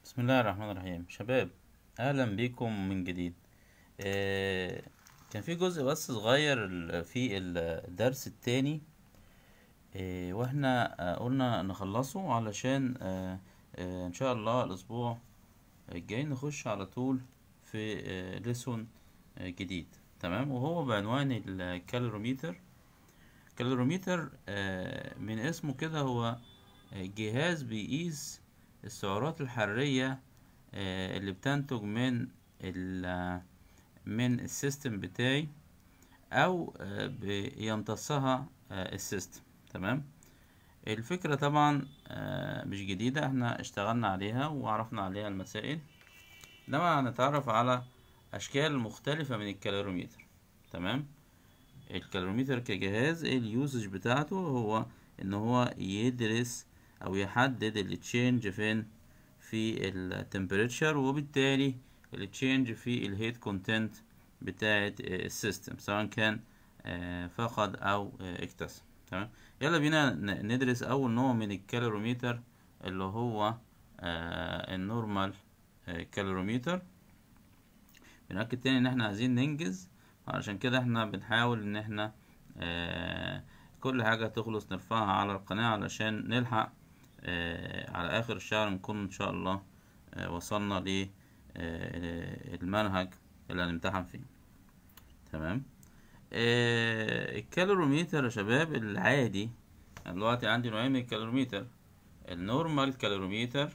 بسم الله الرحمن الرحيم شباب اهلا بيكم من جديد آه كان في جزء بس صغير ال- في الدرس التاني آه واحنا آه قلنا نخلصه علشان آه آه ان شاء الله الاسبوع الجاي نخش على طول في آه ليسون آه جديد تمام وهو بعنوان الكالوريميتر الكالوريميتر آه من اسمه كده هو جهاز بيقيس السعرات الحرارية آه، اللي بتنتج من ال من السيستم بتاعي او آه، بيمتصها آه، السيستم تمام الفكرة طبعا آه، مش جديدة احنا اشتغلنا عليها وعرفنا عليها المسائل انما هنتعرف على اشكال مختلفة من الكالوريميتر تمام الكالوريميتر كجهاز اليوزج بتاعته هو ان هو يدرس او يحدد التشينج فين في التمبريتشر وبالتالي التشينج في الهيت كونتنت بتاعة السيستم سواء كان آه، فقد او آه، اكتسب تمام يلا بينا ن- ندرس اول نوع من الكالوريميتر اللي هو آه، النورمال آه، كالوريميتر بنأكد تاني ان احنا عايزين ننجز علشان كده احنا بنحاول ان احنا آه كل حاجة تخلص نرفعها على القناة علشان نلحق آه على اخر الشهر نكون ان شاء الله آه وصلنا ل آه المنهج اللي هنمتحن فيه تمام آه الكالوريميتر يا شباب العادي أنا دلوقتي عندي نوعين من الكالوريميتر النورمال كالوريميتر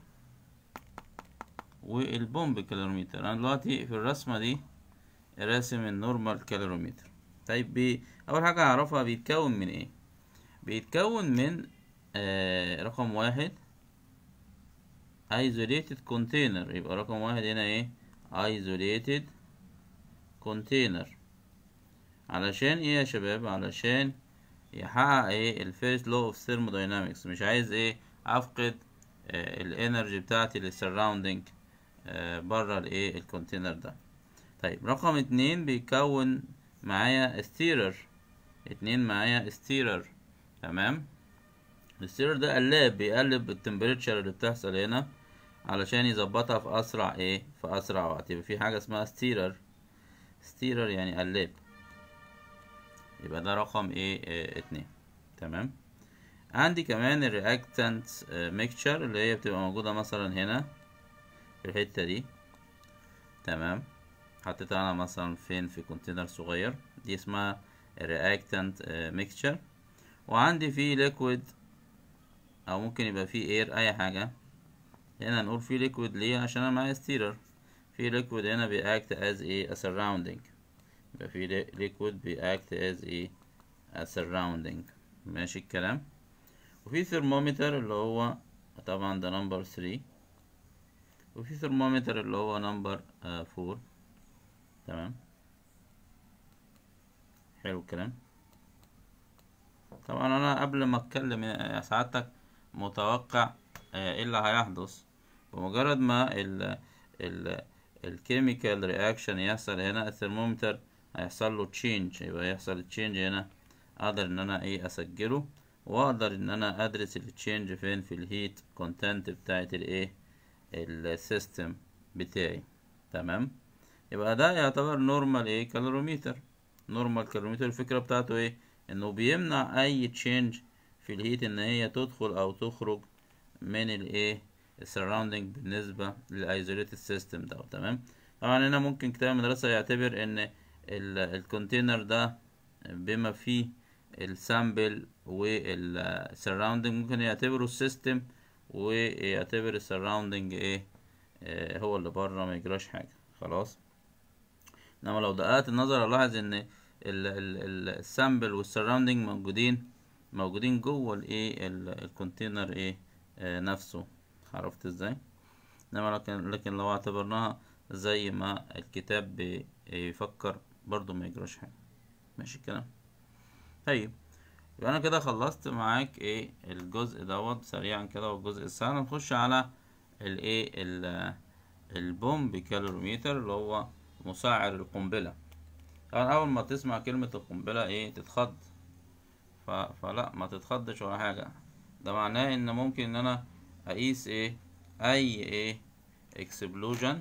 والبومب كالوريميتر انا دلوقتي في الرسمة دي راسم النورمال كالوريميتر طيب بي... اول حاجة اعرفها بيتكون من ايه بيتكون من آه رقم واحد isolated container يبقى رقم واحد هنا ايه isolated container علشان ايه يا شباب علشان يحقق ايه الفيرست لو اوف thermodynamics مش عايز ايه افقد آه الانرجي بتاعتي للسراوندينج آه بره الايه الكونتينر ده طيب رقم اتنين بيكون معايا ستيرر اتنين معايا ستيرر تمام الستيرر ده قلاب بيقلب التمبريتشر اللي بتحصل هنا علشان يظبطها في اسرع ايه في اسرع وقت يبقى في حاجه اسمها ستيرر ستيرر يعني قلاب يبقى ده رقم ايه اه اتنين تمام عندي كمان الرياكتنت ميكتشر اللي هي بتبقى موجوده مثلا هنا في الحته دي تمام حطيتها انا مثلا فين في كونتينر صغير دي اسمها reactant ميكتشر وعندي فيه ليكويد او ممكن يبقى فيه اير اي حاجة هنا نقول فيه ليكويد ليه عشان انا معايا ستيرر في ليكويد هنا بيأكت as a, a surrounding يبقى في ليكويد بيأكت as a, a surrounding ماشي الكلام وفي ثرمومتر اللي هو طبعا ده نمبر 3 وفي ثرمومتر اللي هو نمبر 4 تمام حلو الكلام طبعا انا قبل ما اتكلم يا سعادتك متوقع آه، ايه اللي هيحدث بمجرد ما ال ال الكيميكال رياكشن يحصل هنا الثرمومتر هيحصل له تشينج يبقى يحصل تشينج هنا اقدر ان انا ايه اسجله واقدر ان انا ادرس التشينج فين في الهيت كونتنت بتاعت الايه السيستم بتاعي تمام يبقى ده يعتبر نورمال ايه كالوريميتر نورمال كالوريميتر الفكرة بتاعته ايه انه بيمنع اي تشينج في الهيت ان هي تدخل او تخرج من الايه السراوندينج بالنسبة للايزوليتد سيستم ده تمام طبعا هنا ممكن كتاب المدرسة يعتبر ان الكونتينر ده بما فيه السامبل والسراوندينج ممكن يعتبره السيستم ويعتبر السراوندينج ايه آه، هو اللي بره ما يجراش حاجة خلاص انما لو دققت النظر الاحظ ان ال- ال- ال- السامبل والسراوندينج موجودين موجودين جوه الايه ال- الكونتينر ايه آه نفسه عرفت ازاي انما لكن لكن لو اعتبرناها زي ما الكتاب بي- بيفكر برضو ما يجراش حاجه ماشي الكلام طيب يبقى انا كده خلصت معاك ايه الجزء دوت سريعا كده والجزء السهل نخش على الايه ال- البومب كالوريميتر اللي هو مسعر القنبلة طبعا أول ما تسمع كلمة القنبلة إيه تتخض ف... فلا ما تتخضش ولا حاجة ده معناه إن ممكن إن أنا أقيس إيه أي إيه اكسبلوجن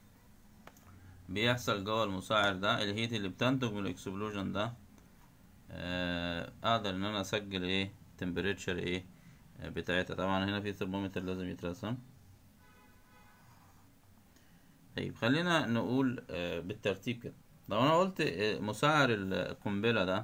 بيحصل جوه المساعر ده الهيت اللي بتنتج من الاكسبلوجن ده آه، اقدر ان انا اسجل ايه تمبريتشر ايه آه، بتاعتها طبعا هنا في ثرمومتر لازم يترسم طيب خلينا نقول آه، بالترتيب كده لو انا قلت آه، مسعر القنبلة ده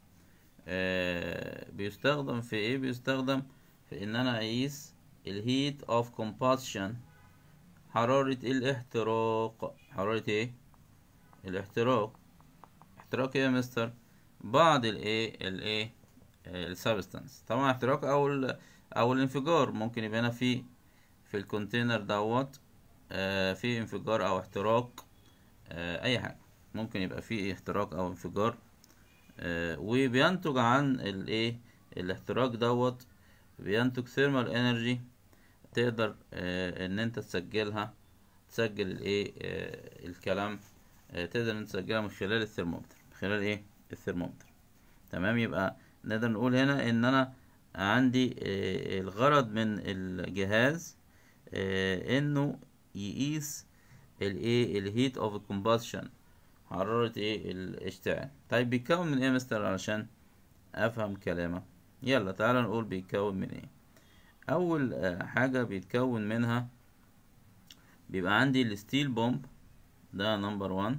آه، بيستخدم في ايه بيستخدم في ان انا اقيس الهيت اوف كومباشن حرارة الاحتراق حرارة ايه الاحتراق احتراق ايه يا مستر بعض الايه الايه السبستانس طبعا احتراق او ال او الانفجار ممكن يبقى هنا في في الكونتينر دوت آه، في انفجار او احتراق آه، اي حاجه ممكن يبقى في احتراق او انفجار آه، وبينتج عن الايه الاحتراق دوت بينتج ثيرمال انرجي تقدر آه، ان انت تسجلها تسجل الايه آه، الكلام آه، تقدر ان انت تسجلها من خلال الثرمومتر من خلال ايه الثرمومتر تمام يبقى نقدر نقول هنا ان انا عندي آه، الغرض من الجهاز آه، انه يقيس الايه الهيت اوف كومباشن حرارة ايه الاشتعال طيب بيتكون من ايه يا مستر علشان افهم كلامك يلا تعالى نقول بيتكون من ايه اول آه، حاجة بيتكون منها بيبقى عندي الستيل بومب ده نمبر وان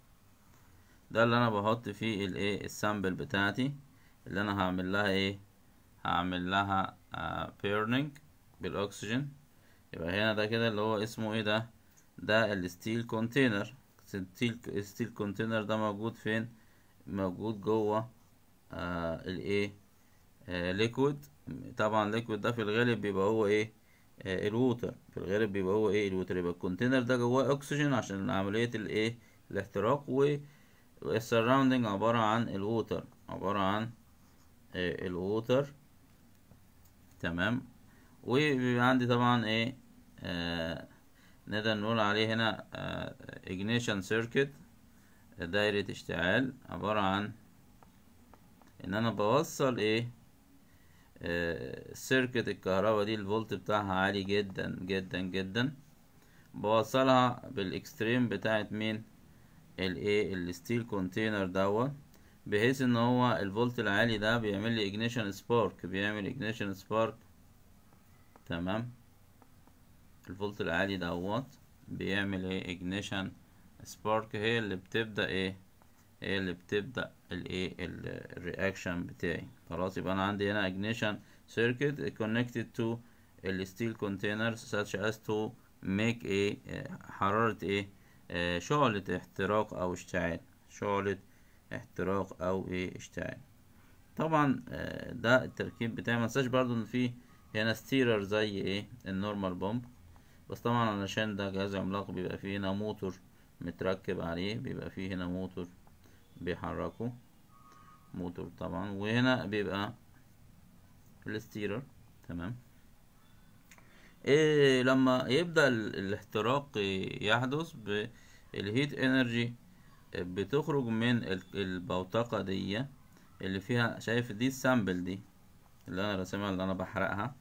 ده اللي انا بحط فيه الايه السامبل بتاعتي اللي انا هعمل لها ايه هعمل لها بيرنينج بالاكسجين يبقى هنا ده كده اللي هو اسمه ايه ده ده الستيل كونتينر ستيل ستيل كونتينر ده موجود فين موجود جوه آه الايه آه ليكويد طبعا ليكويد ده في الغالب بيبقى هو ايه آه الووتر في الغالب بيبقى هو ايه الووتر يبقى الكونتينر ده جواه اكسجين عشان عملية الايه الاحتراق والسراوندينج عبارة عن الووتر عبارة عن آه الووتر تمام وبيبقى عندي طبعا ايه آه نقدر نقول عليه هنا آه ignition circuit دايرة اشتعال عبارة عن ان انا بوصل ايه آه سيركت الكهرباء دي الفولت بتاعها عالي جدا جدا جدا بوصلها بالاكستريم بتاعت مين الايه الستيل كونتينر دوت بحيث ان هو الفولت العالي ده بيعمل لي ignition spark بيعمل ignition spark تمام الفولت العالي دوت بيعمل ايه ignition spark هي اللي بتبدأ ايه هي اللي بتبدأ الايه الرياكشن بتاعي خلاص يبقى انا عندي هنا ignition circuit connected to ال steel container such as to make ايه حرارة ايه آه، شعلة احتراق او اشتعال شعلة احتراق او ايه اشتعال طبعا آه، ده التركيب بتاعي منساش برضو ان في هنا ستيرر زي ايه النورمال بومب بس طبعا علشان ده جهاز عملاق بيبقى فيه هنا موتور متركب عليه بيبقى فيه هنا موتور بيحركه موتور طبعا وهنا بيبقى الستيرر تمام إيه لما يبدأ ال- الاحتراق يحدث بالهيت انرجي بتخرج من ال- البوتقة دي اللي فيها شايف دي السامبل دي اللي انا راسمها اللي انا بحرقها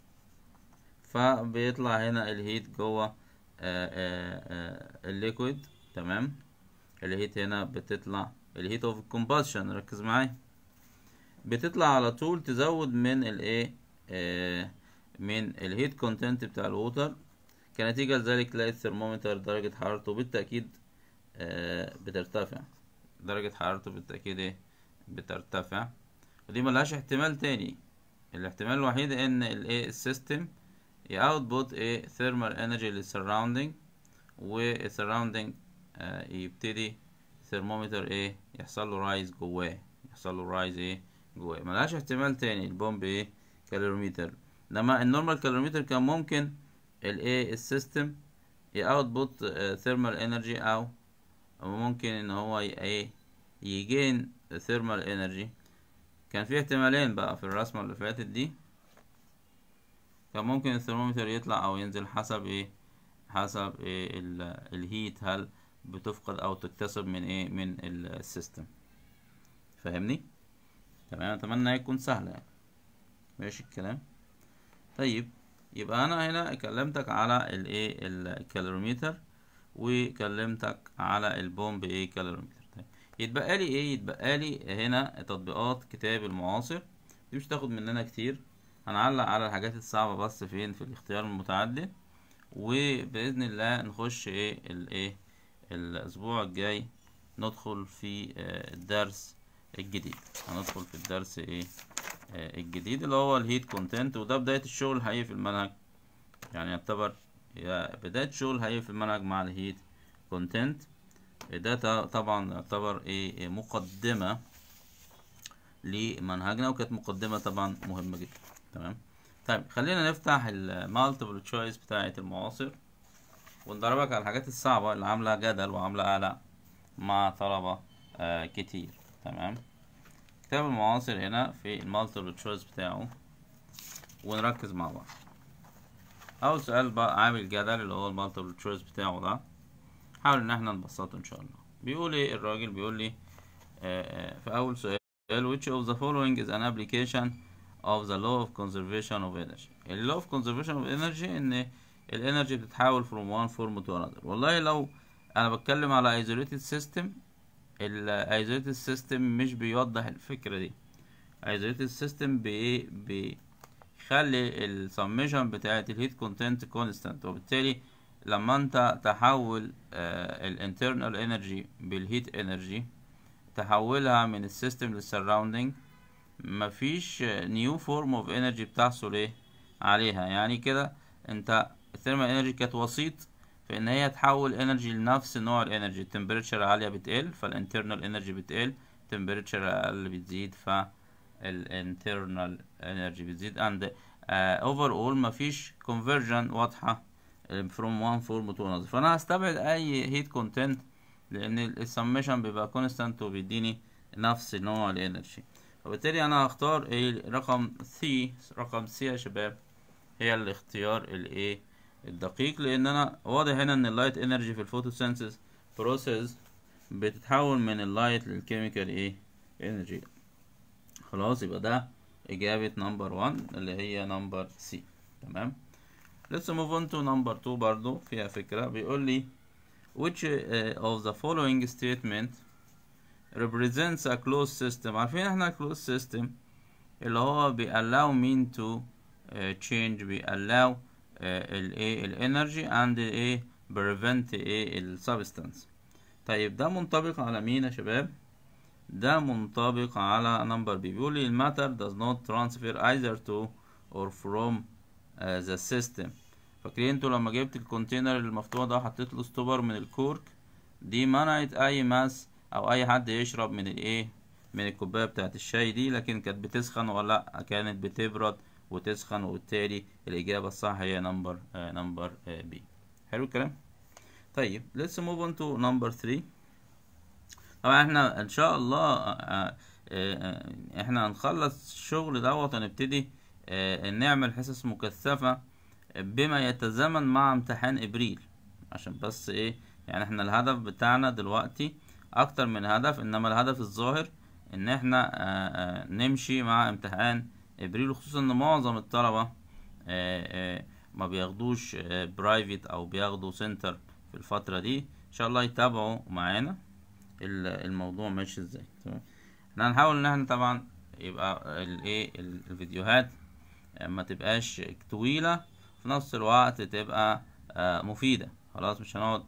فبيطلع هنا الهيت جوه آه، آه، آه، الليكويد تمام الهيت هنا بتطلع الهيت اوف كومباشن ركز معايا بتطلع على طول تزود من الايه آه، من الهيت كونتنت بتاع الووتر كنتيجة لذلك تلاقي الثرمومتر درجة حرارته بالتأكيد آه، بترتفع درجة حرارته بالتأكيد ايه بترتفع ودي ملهاش احتمال تاني الاحتمال الوحيد ان الايه السيستم يأوتبوت ايه ثيرمال انرجي للسراوندينج والسراوندينج آه يبتدي ثرمومتر ايه يحصل له رايز جواه يحصل له رايز ايه جواه ملهاش احتمال تاني البومب ايه كالوريمتر انما النورمال كالوريمتر كان ممكن الايه السيستم يأوتبوت ثيرمال انرجي او أو ممكن ان هو ي- ايه يجين ثيرمال انرجي كان في احتمالين بقى في الرسمة اللي فاتت دي كان ممكن الثرمومتر يطلع او ينزل حسب ايه حسب إيه ال- الهيت هل بتفقد او تكتسب من ايه من السيستم فاهمني تمام اتمنى يكون سهل يعني ماشي الكلام طيب يبقى انا هنا كلمتك على الايه الكالوريمتر وكلمتك على البومب ايه كالوريمتر طيب يتبقى لي ايه يتبقى لي هنا تطبيقات كتاب المعاصر دي مش تاخد مننا كتير هنعلق على الحاجات الصعبة بس فين في الاختيار المتعدد وبإذن الله نخش ايه الايه الاسبوع الجاي ندخل في الدرس الجديد هندخل في الدرس ايه الجديد اللي هو الهيت كونتنت وده بداية الشغل الحقيقي في المنهج يعني يعتبر بداية الشغل الحقيقي في المنهج مع الهيت كونتنت ده طبعا يعتبر ايه مقدمة لمنهجنا وكانت مقدمة طبعا مهمة جدا تمام طيب خلينا نفتح المالتيبل تشويس بتاعة المعاصر وندربك على الحاجات الصعبة اللي عاملة جدل وعاملة قلق مع طلبة آه كتير تمام كتاب المعاصر هنا في المالتيبل تشويس بتاعه ونركز مع بعض أول سؤال بقى عامل جدل اللي هو المالتيبل تشويس بتاعه ده حاول إن احنا نبسطه إن شاء الله بيقول إيه الراجل بيقول لي آه في أول سؤال which of the following is an application of the law of conservation of energy ال law of conservation of energy ان الانرجي بتتحول from one form to another والله لو انا بتكلم على isolated system ال isolated system مش بيوضح الفكرة دي isolated system بي بيخلي ال summation بتاعت ال heat content constant وبالتالي لما انت تحول ال internal energy بالheat energy تحولها من السيستم للسراوندينج مفيش نيو فورم اوف انرجي بتحصل ايه عليها يعني كده انت الثيرمال انرجي كانت وسيط في ان هي تحول انرجي لنفس نوع الانرجي التمبريتشر عالية بتقل فالانترنال انرجي بتقل التمبريتشر اقل بتزيد فالانترنال انرجي بتزيد اند اوفر اول مفيش كونفرجن واضحة from one form to another فانا هستبعد اي هيت كونتنت لان السمشن بيبقى كونستانت وبيديني نفس نوع الانرجي وبالتالي انا هختار ايه رقم سي رقم سي يا شباب هي الاختيار الايه الدقيق لان انا واضح هنا ان اللايت انرجي في الفوتوسينثيز بروسيس بتتحول من اللايت للكيميكال ايه انرجي خلاص يبقى ده اجابة نمبر 1 اللي هي نمبر سي تمام let's move on to number 2 برضو فيها فكرة بيقول لي which uh, of the following statement represents a closed system عارفين احنا closed system اللي هو بيallow mean to uh, change بيallow uh, الايه الانرجي and ايه prevent ايه السبستانس طيب ده منطبق على مين يا شباب ده منطبق على نمبر بي بيقول لي الماتر does not transfer either to or from uh, the system فاكرين انتوا لما جبت الكونتينر المفتوح ده وحطيت له ستوبر من الكورك دي منعت اي ماس او اي حد يشرب من الايه من الكوبايه بتاعت الشاي دي لكن كانت بتسخن ولا لا كانت بتبرد وتسخن وبالتالي الاجابه الصح هي نمبر نمبر بي حلو الكلام طيب let's move on to number 3 طبعا احنا ان شاء الله آه آه احنا هنخلص الشغل دوت ونبتدي آه نعمل حصص مكثفه بما يتزامن مع امتحان ابريل عشان بس ايه يعني احنا الهدف بتاعنا دلوقتي اكتر من هدف انما الهدف الظاهر ان احنا آآ آآ نمشي مع امتحان ابريل وخصوصا ان معظم الطلبة آآ ما بياخدوش برايفت او بياخدوا سنتر في الفترة دي ان شاء الله يتابعوا معانا الموضوع ماشي ازاي تمام احنا هنحاول ان احنا طبعا يبقى الايه الفيديوهات ما تبقاش طويلة في نفس الوقت تبقى مفيدة خلاص مش هنقعد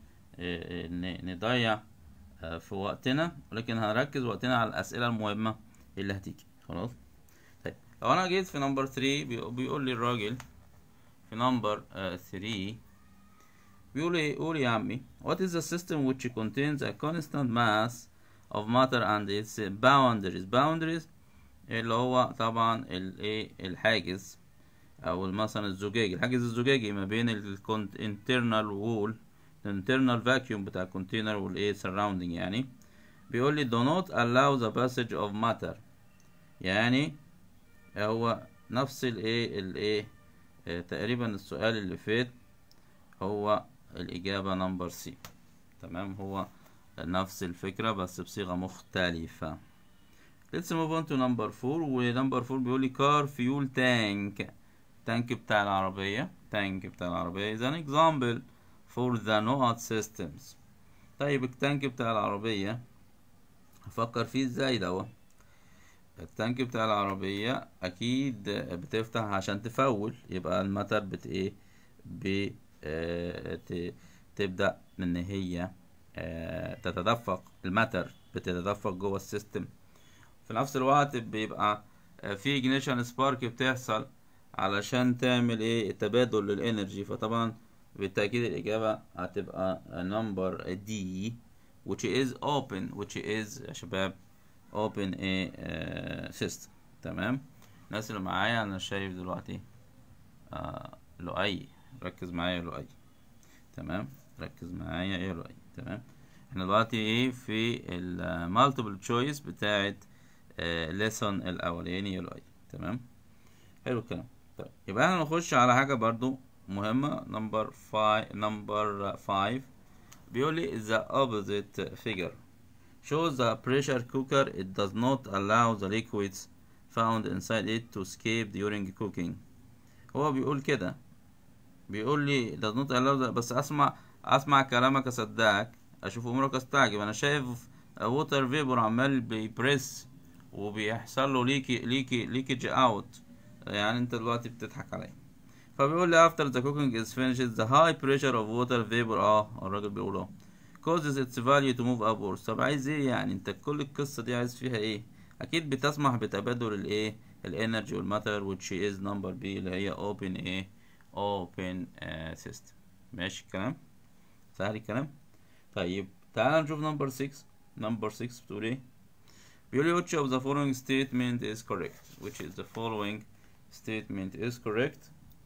نضيع في وقتنا ولكن هنركز وقتنا على الأسئلة المهمة اللي هتيجي خلاص طيب لو أنا جيت في نمبر 3 بيقول لي الراجل في نمبر 3 بيقول لي قول يا عمي what is the system which contains a constant mass of matter and its boundaries boundaries اللي هو طبعا الايه الحاجز او مثلا الزجاجي الحاجز الزجاجي ما بين الكونت internal wall الانترنال فاكيوم بتاع الكونتينر والايه surrounding يعني بيقول لي do not allow the passage of matter يعني هو نفس الايه الايه اه تقريبا السؤال اللي فات هو الإجابة نمبر سي تمام هو نفس الفكرة بس بصيغة مختلفة let's move on to number 4 ونمبر 4 بيقول لي car fuel tank تانك بتاع العربية تانك بتاع العربية is an example for the NOAD systems طيب التانك بتاع العربية هفكر فيه ازاي دوا التانك بتاع العربية أكيد بتفتح عشان تفول يبقى المتر بت ايه ب آه، ت- تبدأ إن هي آه، تتدفق المتر بتتدفق جوه السيستم في نفس الوقت بيبقى آه، في ignition سبارك بتحصل علشان تعمل ايه تبادل للانرجي فطبعا بالتأكيد الإجابة هتبقى number D which is open which is يا شباب open a uh, system تمام الناس اللي معايا أنا شايف دلوقتي آه لؤي ركز معايا يا لؤي تمام ركز معايا يا لؤي تمام احنا دلوقتي ايه في المالتيبل تشويس بتاعت ليسون الاولاني يا لؤي تمام حلو الكلام طيب يبقى احنا نخش على حاجه برضو مهمه نمبر 5 نمبر 5 بيقول لي the opposite figure shows the pressure cooker it does not allow the liquids found inside it to escape during cooking هو بيقول كده بيقول لي does not allow the بس اسمع اسمع كلامك اصدقك اشوف امورك استعجب انا شايف ووتر فيبر عمال بيبريس وبيحصل له ليكي ليكي ليكج اوت يعني انت دلوقتي بتضحك عليا فبيقول لي after the cooking is finished the high pressure of water vapor اه الراجل بيقول اه causes its value to move upwards طب عايز ايه يعني انت كل القصة دي عايز فيها ايه اكيد بتسمح بتبادل الايه الانرجي والماتر which is number B اللي هي open ايه open uh, system ماشي الكلام سهل الكلام طيب تعال نشوف نمبر 6 نمبر 6 بتقول ايه بيقول لي which of the following statement is correct which is the following statement is correct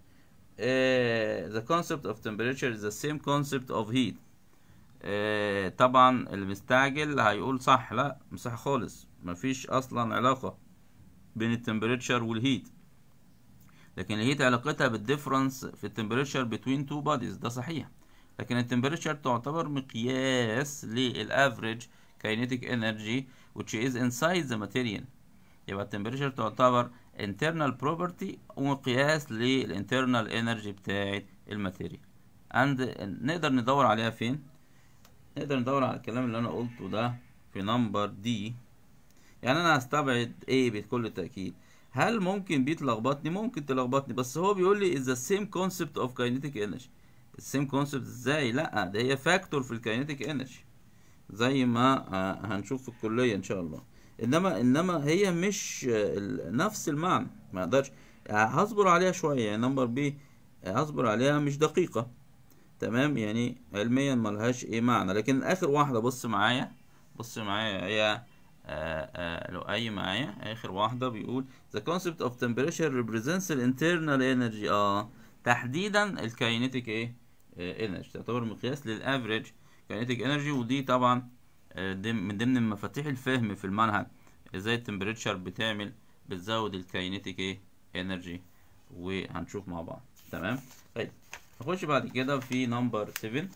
uh, the concept of temperature is the same concept of heat uh, طبعا المستعجل هيقول صح لا مش صح خالص مفيش اصلا علاقة بين التمبريتشر والهيت لكن الهيت علاقتها بالديفرنس في التمبريتشر between two bodies ده صحيح لكن التمبريتشر تعتبر مقياس للافريج kinetic energy which is inside the material يبقى التمبريتشر تعتبر internal property ومقياس للinternal energy بتاعت الماتيريال and نقدر ندور عليها فين نقدر ندور على الكلام اللي انا قلته ده في نمبر دي يعني انا هستبعد ايه بكل تأكيد هل ممكن بي تلخبطني ممكن تلخبطني بس هو بيقول لي is the same concept of kinetic energy السيم كونسبت ازاي لا ده هي فاكتور في الكاينيتيك انرجي زي ما آه، هنشوف في الكليه ان شاء الله انما انما هي مش آه، ال- نفس المعنى ما اقدرش آه، هصبر عليها شويه يعني نمبر بي هصبر عليها مش دقيقه تمام يعني علميا ملهاش ايه معنى لكن اخر واحده بص معايا بص معايا هي آه، آه، لو اي معايا اخر واحده بيقول the concept of temperature represents the internal energy اه تحديدا الكاينيتيك ايه انرجي تعتبر مقياس للافريج كاينيتيك انرجي ودي طبعا آه، دي من ضمن مفاتيح الفهم في المنهج ازاي التمبريتشر بتعمل بتزود الكاينيتيك ايه انرجي وهنشوف مع بعض تمام طيب نخش بعد كده في نمبر 7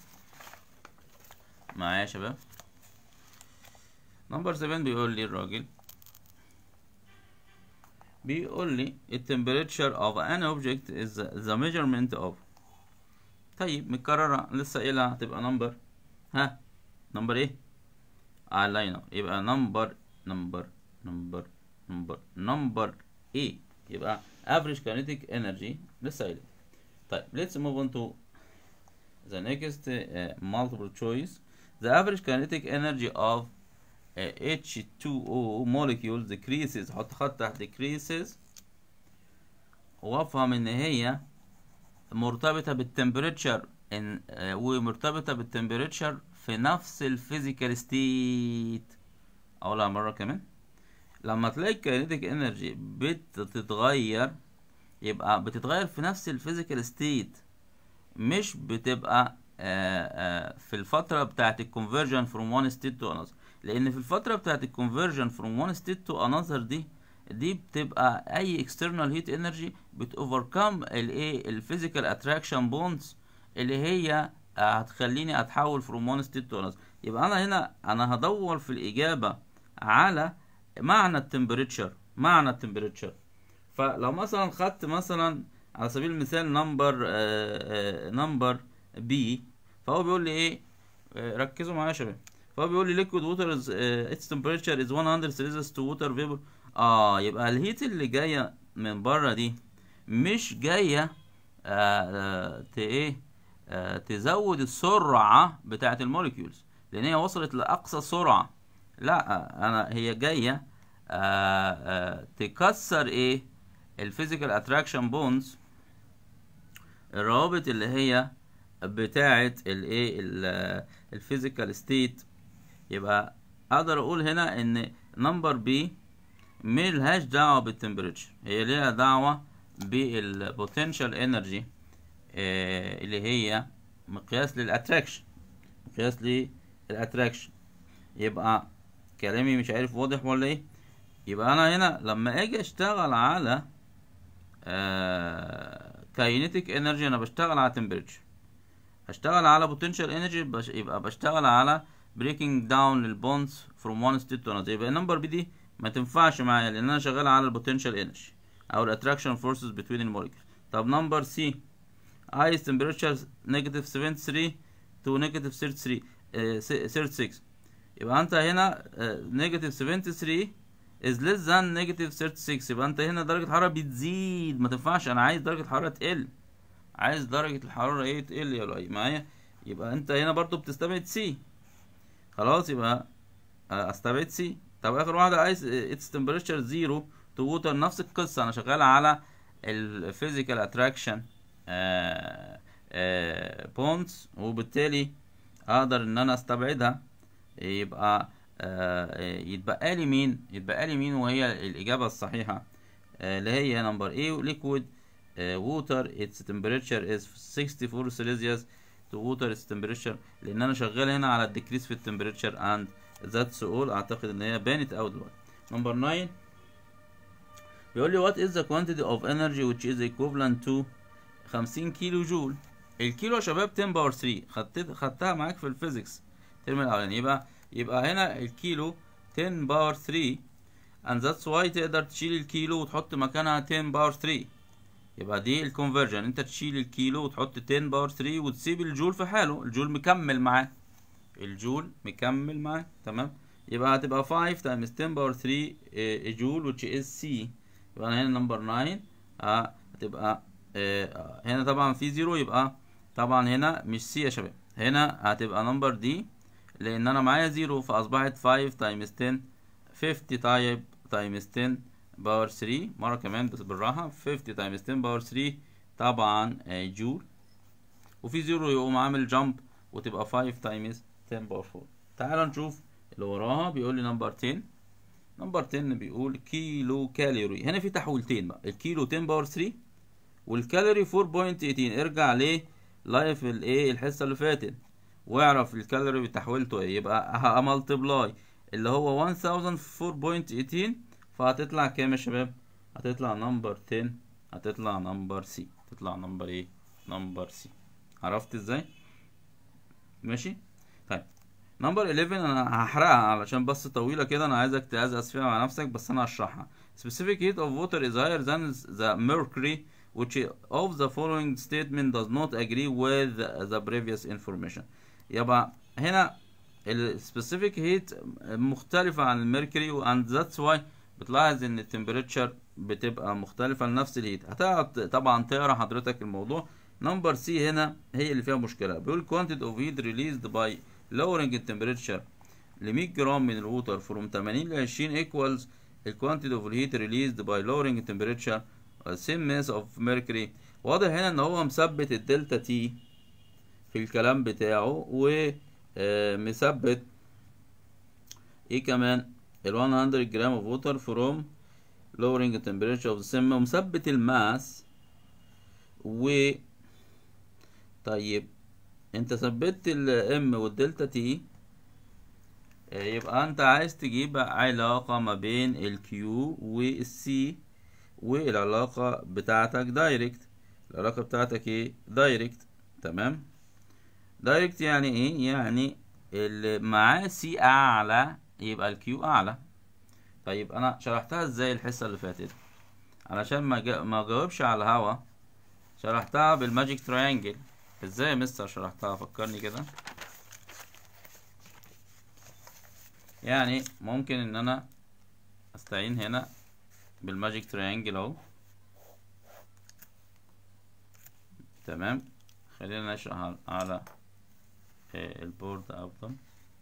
معايا يا شباب نمبر 7 بيقول لي الراجل بيقول لي التمبريتشر of an object is the measurement of طيب متكررة لسه قايلها هتبقى نمبر ها نمبر ايه اه لا ينور يبقى نمبر نمبر نمبر نمبر نمبر ايه يبقى average kinetic energy لسه قايلها طيب let's move on to the next uh, multiple choice the average kinetic energy of uh, H2O molecules decreases حط خط تحت decreases وافهم ان هي مرتبطة بالتمبريتشر ان آه، ومرتبطة بالتمبريتشر في نفس الفيزيكال ستيت اقولها مرة كمان لما تلاقي الكاينيتيك انرجي بتتغير يبقى بتتغير في نفس الفيزيكال ستيت مش بتبقى آه، آه، في الفترة بتاعت الكونفرجن from one state to another لأن في الفترة بتاعت الكونفرجن from one state to another دي دي بتبقى أي external heat energy بتوفركم الايه الفيزيكال اتراكشن بوندز اللي هي آه، هتخليني اتحول from one state to another يبقى أنا هنا أنا هدور في الإجابة على معنى التمبريتشر معنى التمبريتشر فلو مثلا خدت مثلا على سبيل المثال نمبر نمبر بي فهو بيقول لي ايه آه، ركزوا معايا يا شباب فهو بيقول لي liquid water is uh, its temperature is 100 celsius to water vapor اه يبقى الهيت اللي جايه من بره دي مش جايه آه آه ت ايه آه تزود السرعه بتاعه الموليكيولز لان هي وصلت لاقصى سرعه لا آه انا هي جايه آه آه تكسر ايه الفيزيكال اتراكشن بونز الروابط اللي هي بتاعه الايه الفيزيكال ستيت يبقى اقدر اقول هنا ان نمبر بي ملهاش دعوه بالتمبريتشر هي ليها دعوه بالبوتنشال انرجي اللي هي مقياس للاتراكشن مقياس للاتراكشن يبقى كلامي مش عارف واضح ولا ايه يبقى انا هنا لما اجي اشتغل على كاينيتيك انرجي انا بشتغل على تمبريتشر هشتغل على بوتنشال انرجي بش... يبقى بشتغل على بريكنج داون للبونز فروم وان ستيت تو انذر يبقى النمبر بي دي ما تنفعش معايا لان انا شغال على البوتنشال انرجي او الاتراكشن فورسز بتوين الموليكيول طب نمبر سي ايس تمبريتشر نيجاتيف 73 تو نيجاتيف 33 36 يبقى انت هنا نيجاتيف 73 is less than negative 36 يبقى انت هنا درجة الحرارة بتزيد ما تنفعش انا عايز درجة الحرارة تقل عايز درجة الحرارة ايه تقل يا لؤي معايا يبقى انت هنا برضو بتستبعد سي خلاص يبقى استبعد سي طب اخر واحدة عايز اتس تمبريتشر زيرو تو ووتر نفس القصة انا شغال على الفيزيكال اتراكشن بونز وبالتالي اقدر ان انا استبعدها يبقى يتبقى لي مين يتبقى لي مين وهي الاجابه الصحيحه اللي هي نمبر A liquid water its temperature is 64 celsius to water its temperature لان انا شغال هنا على الديكريس في التمبريتشر and that's all اعتقد ان هي بانت اوت دلوقتي نمبر 9 بيقول لي what is the quantity of energy which is equivalent to 50 كيلو جول الكيلو يا شباب 10 باور 3 خدت خدتها معاك في الفيزيكس الترم الاولاني يبقى يبقى هنا الكيلو 10 باور 3 and that's why تقدر تشيل الكيلو وتحط مكانها 10 باور 3 يبقى دي الكونفرجن انت تشيل الكيلو وتحط 10 باور 3 وتسيب الجول في حاله الجول مكمل معاه الجول مكمل معاه تمام يبقى هتبقى 5 times 10 باور 3 جول which is C يبقى هنا نمبر 9 اه هتبقى آه هنا طبعا في زيرو يبقى طبعا هنا مش سي يا شباب هنا هتبقى نمبر دي لان انا معايا زيرو فاصبحت 5 تايمز 10 50 طيب تايمز 10 باور 3 مره كمان بس بالراحه 50 تايمز 10 باور 3 طبعا جول وفي زيرو يقوم عامل جامب وتبقى 5 تايمز 10 باور 4 تعال نشوف اللي وراها بيقول لي نمبر 10 نمبر 10 بيقول كيلو كالوري هنا في تحويلتين بقى الكيلو 10 باور 3 والكالوري 4.18 ارجع ليه لايف الايه الحصه اللي فاتت واعرف الكالوري بتحويلته ايه يبقى هملتبلاي اللي هو 1004.18 فهتطلع كام يا شباب هتطلع نمبر 10 هتطلع نمبر سي تطلع نمبر ايه نمبر سي عرفت ازاي ماشي طيب نمبر 11 انا هحرقها علشان بس طويله كده انا عايزك تأزأز فيها مع نفسك بس انا هشرحها specific heat of water is higher than the mercury which of the following statement does not agree with the previous information يبقى هنا ال specific heat مختلفة عن الميركوري and that's why بتلاحظ ان التمبريتشر بتبقى مختلفة لنفس الهيت هتقعد طبعا تقرا حضرتك الموضوع نمبر سي هنا هي اللي فيها مشكلة بيقول quantity of heat released by lowering the temperature ل 100 جرام من الووتر from 80 ل 20 equals the quantity of heat released by lowering the temperature same mass of mercury واضح هنا ان هو مثبت الدلتا تي في الكلام بتاعه ومثبت ايه كمان ال 100 جرام of water from lowering the temperature of the same ومثبت الماس و طيب انت ثبتت الام والدلتا تي يبقى انت عايز تجيب علاقة ما بين الكيو والسي والعلاقة بتاعتك دايركت العلاقة بتاعتك ايه دايركت تمام دايركت يعني ايه يعني اللي معاه سي اعلى يبقى الكيو اعلى طيب انا شرحتها ازاي الحصة اللي فاتت علشان ما جا... ما جاوبش على الهوا شرحتها بالماجيك تريانجل ازاي يا مستر شرحتها فكرني كده يعني ممكن ان انا استعين هنا بالماجيك تريانجل اهو تمام خلينا نشرح على آه، البورد افضل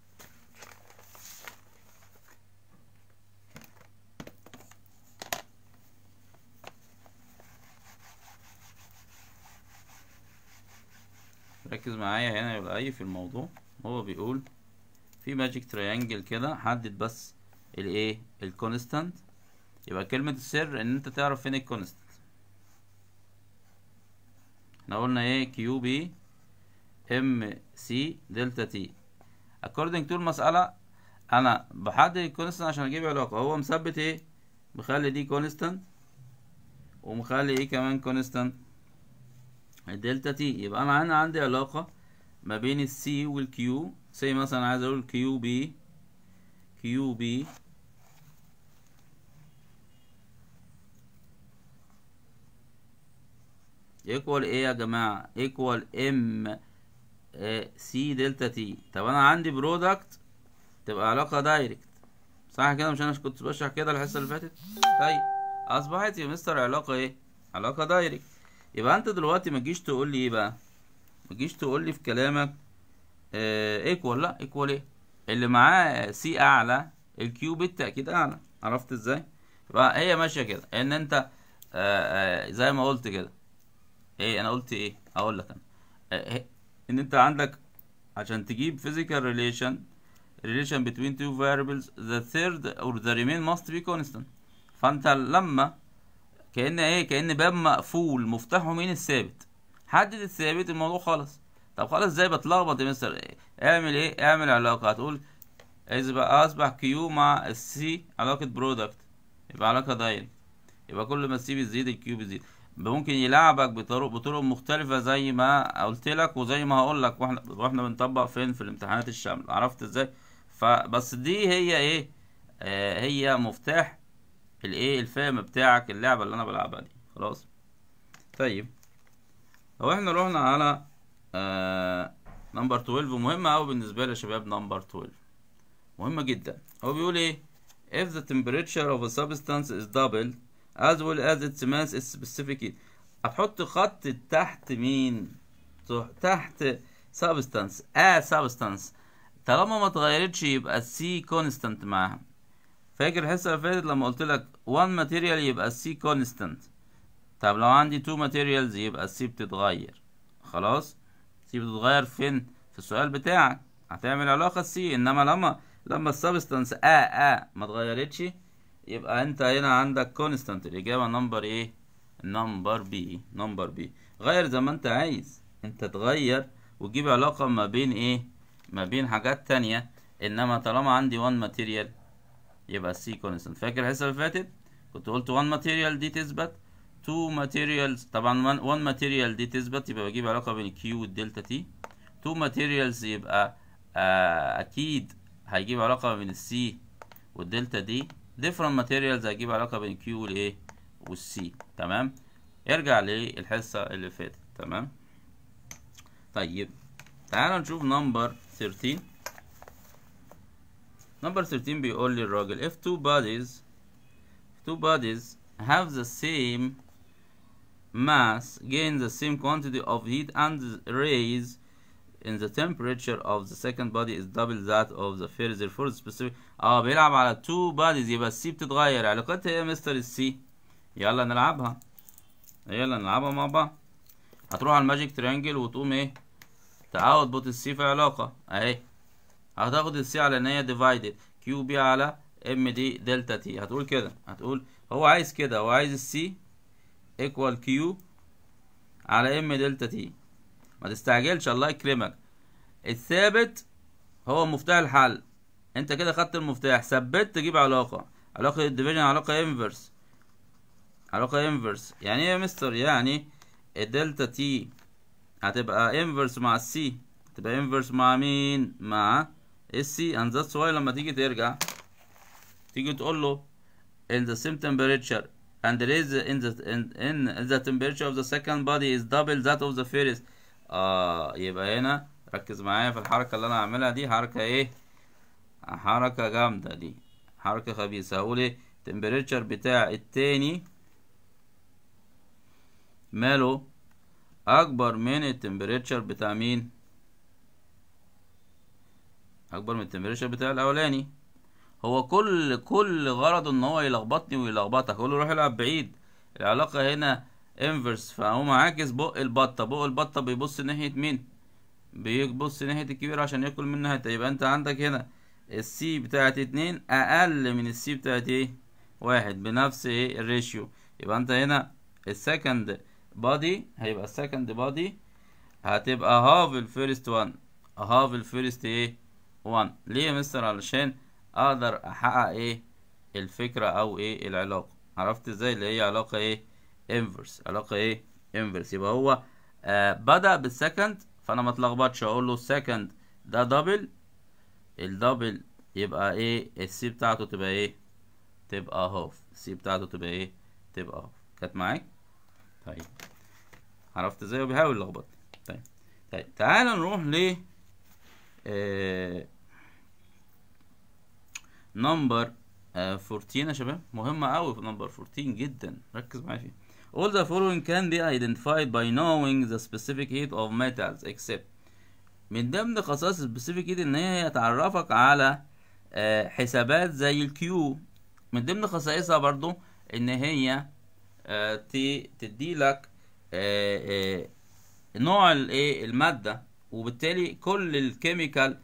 ركز معايا هنا يبقى اي في الموضوع هو بيقول في ماجيك تريانجل كده حدد بس الايه الكونستانت يبقى كلمة السر ان انت تعرف فين الكونستانت احنا قلنا ايه كيو بي ام سي دلتا تي according to المسألة انا بحدد الكونستانت عشان اجيب علاقة هو مثبت ايه مخلي دي كونستانت ومخلي ايه كمان كونستانت الدلتا تي يبقى انا هنا عندي علاقة ما بين السي والكيو زي مثلا عايز اقول كيو بي كيو بي ايكوال ايه يا جماعة ايكوال ام سي دلتا تي طب انا عندي برودكت تبقى علاقة دايركت صح كده مش انا كنت بشرح كده الحصة اللي فاتت طيب اصبحت يا مستر علاقة ايه علاقة دايركت يبقى انت دلوقتي ما تجيش تقول لي ايه بقى ما تجيش تقول لي في كلامك ايكوال لا ايكوال ايه اللي معاه سي اعلى الكيو بالتاكيد اعلى عرفت ازاي يبقى هي ماشيه كده ان انت آه آه زي ما قلت كده ايه انا قلت ايه اقول لك انا آه ان انت عندك عشان تجيب physical relation relation between two variables the third or the remain must be constant فانت لما كأن ايه كأن باب مقفول مفتاحه مين الثابت حدد الثابت الموضوع خلص طب خلاص ازاي بتلخبط يا مستر اعمل ايه اعمل علاقة هتقول اذا اصبح كيو مع السي علاقة برودكت يبقى علاقة دايركت يبقى كل ما السي بتزيد الكيو بتزيد ممكن يلعبك بطرق بطرق مختلفة زي ما قلت لك وزي ما هقول لك واحنا واحنا بنطبق فين في الامتحانات الشاملة عرفت ازاي فبس دي هي ايه آه هي مفتاح الايه الفهم بتاعك اللعبة اللي انا بلعبها دي خلاص طيب لو احنا رحنا على آه نمبر 12 مهمة أوي بالنسبة لي يا شباب نمبر 12 مهمة جدا هو بيقول ايه if the temperature of a substance is doubled as well as its mass is specific heat هتحط خط تحت مين تحت substance a substance طالما ما اتغيرتش يبقى C constant معاها فاكر الحصة اللي فاتت لما قلت لك one material يبقى C constant طب لو عندي two materials يبقى C بتتغير خلاص C بتتغير فين في السؤال بتاعك هتعمل علاقة C انما لما لما السبستانس A A ما اتغيرتش يبقى انت هنا عندك كونستانت الاجابة نمبر ايه نمبر بي نمبر بي غير زي ما انت عايز انت تغير وتجيب علاقة ما بين ايه ما بين حاجات تانية انما طالما عندي وان ماتيريال يبقى سي كونستانت فاكر الحصة اللي فاتت كنت قلت وان ماتيريال دي تثبت تو ماتيريالز طبعا وان ماتيريال دي تثبت يبقى بجيب علاقة بين الكيو والدلتا تي تو ماتيريالز يبقى آه اكيد هيجيب علاقة بين السي والدلتا دي different materials هيجيب علاقة بين Q والايه والسي تمام ارجع للحصة اللي فاتت تمام طيب تعال نشوف نمبر 13 نمبر 13 بيقول لي الراجل if two bodies two bodies have the same mass gain the same quantity of heat and raise in the temperature of the second body is double that of the first therefore specific اه بيلعب على two bodies يبقى السي بتتغير علاقتها ايه يا مستر السي يلا نلعبها يلا نلعبها مع بعض هتروح على الماجيك تريانجل وتقوم ايه تعود بوت السي في علاقة اهي هتاخد السي على ان هي ديفايدد كيو بي على ام دي دلتا تي هتقول كده هتقول هو عايز كده هو عايز السي ايكوال كيو على ام دلتا تي ما تستعجلش الله يكرمك الثابت هو مفتاح الحل انت كده خدت المفتاح ثبت تجيب علاقة علاقة الديفيجن علاقة انفرس علاقة انفرس يعني ايه يا مستر يعني الدلتا تي هتبقى انفرس مع السي هتبقى انفرس مع مين مع السي and that's why لما تيجي ترجع تيجي تقول له in the same temperature and raise in the in, in the temperature of the second body is double that of the first اه يبقى هنا ركز معايا في الحركة اللي انا هعملها دي حركة ايه حركة جامدة دي حركة خبيثة هقول ايه temperature بتاع التاني ماله اكبر من التمبريتشر بتاع مين اكبر من التمبريتشر بتاع الاولاني هو كل كل غرضه ان هو يلخبطني ويلخبطك اقول له روح العب بعيد العلاقه هنا انفرس فهو عاكس بق البطه بق البطه بيبص ناحيه مين بيبص ناحيه الكبير عشان ياكل منها حته يبقى انت عندك هنا السي بتاعت اتنين اقل من السي بتاعت ايه واحد بنفس ايه الريشيو يبقى انت هنا السكند بادي هيبقى السكند بادي هتبقى هاف الفيرست وان هاف الفيرست ايه وان ليه يا مستر علشان اقدر احقق ايه الفكرة او ايه العلاقة عرفت ازاي اللي هي علاقة ايه انفرس علاقة ايه انفرس يبقى هو آه بدأ بالسكند فانا ما اتلخبطش اقول له السكند ده دبل الدبل يبقى ايه السي بتاعته تبقى ايه تبقى هاف السي بتاعته تبقى ايه تبقى هاف كانت معاك طيب عرفت ازاي وبيحاول يلخبطني طيب طيب تعال نروح ل آه نمبر 14 يا شباب مهمة أوي في نمبر 14 جدا ركز معايا فيها All the following can be identified by knowing the specific heat of metals except من ضمن خصائص specific heat إن هي تعرفك على آه حسابات زي الكيو من ضمن خصائصها برضو إن هي آه تدي لك آه نوع الايه المادة وبالتالي كل الكيميكال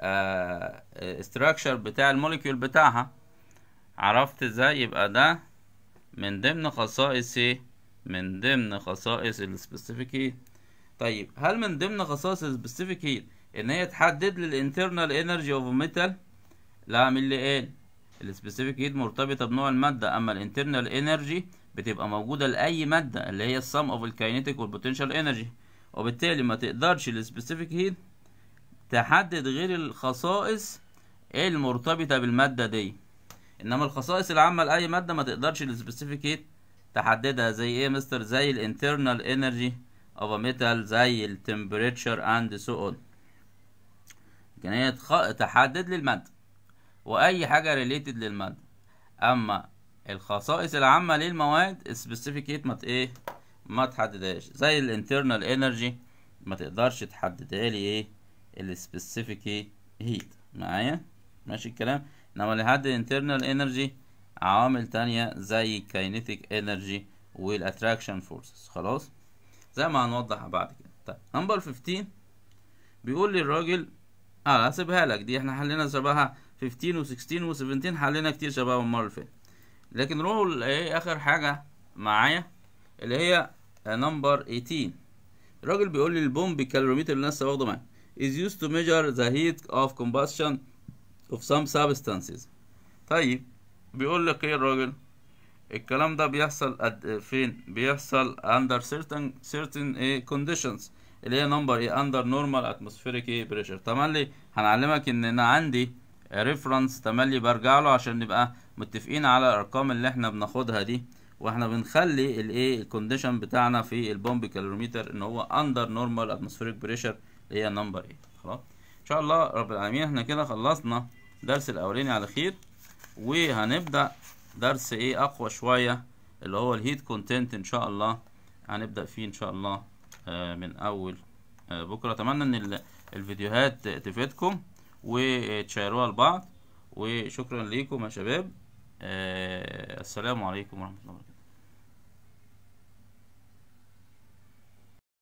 استراكشر بتاع الموليكيول بتاعها عرفت ازاي يبقى ده من ضمن خصائص ايه من ضمن خصائص السبيسيفيك هيت طيب هل من ضمن خصائص السبيسيفيك هيت ان هي تحدد لي الانترنال انرجي اوف ميتال لا من اللي قال السبيسيفيك هيت مرتبطه بنوع الماده اما الانترنال انرجي بتبقى موجوده لاي ماده اللي هي السم اوف الكاينيتيك والبوتنشال انرجي وبالتالي ما تقدرش السبيسيفيك هيت تحدد غير الخصائص المرتبطة بالمادة دي انما الخصائص العامة لأي مادة ما تقدرش السبيسيفيك هيت تحددها زي ايه مستر زي الانترنال انرجي of a metal زي التمبريتشر and so on لكن هي تخ... تحدد لي المادة واي حاجة ريليتد للمادة اما الخصائص العامة للمواد السبيسيفيك هيت ما ايه ما تحددهاش زي الانترنال انرجي ما تقدرش تحددها لي ايه السبيسيفيك هيت معايا ماشي الكلام انما اللي يحدد internal energy عوامل تانية زي kinetic energy والاتراكشن فورسز خلاص زي ما هنوضح بعد كده طيب نمبر 15 بيقول لي الراجل اه هسيبها لك دي احنا حلينا شبهها 15 و16 و17 حلينا كتير شبهها المره اللي فاتت لكن روحوا لايه اخر حاجه معايا اللي هي نمبر 18 الراجل بيقول لي البومب الكالوريمتر اللي انا لسه واخده معايا is used to measure the heat of combustion of some substances طيب بيقول لك ايه الراجل الكلام ده بيحصل قد فين بيحصل under certain certain ايه conditions اللي هي نمبر ايه under normal atmospheric ايه pressure تملي هنعلمك ان انا عندي ريفرنس تملي برجع له عشان نبقى متفقين على الارقام اللي احنا بناخدها دي واحنا بنخلي الايه الكونديشن بتاعنا في البومب كالوريمتر ان هو under normal atmospheric pressure اللي هي نمبر ايه خلاص ان شاء الله رب العالمين احنا كده خلصنا درس الاولاني على خير وهنبدا درس ايه اقوى شويه اللي هو الهيت كونتنت ان شاء الله هنبدا فيه ان شاء الله آه من اول آه بكره اتمنى ان الفيديوهات تفيدكم وتشيروها لبعض وشكرا ليكم يا شباب آه السلام عليكم ورحمه الله وبركاته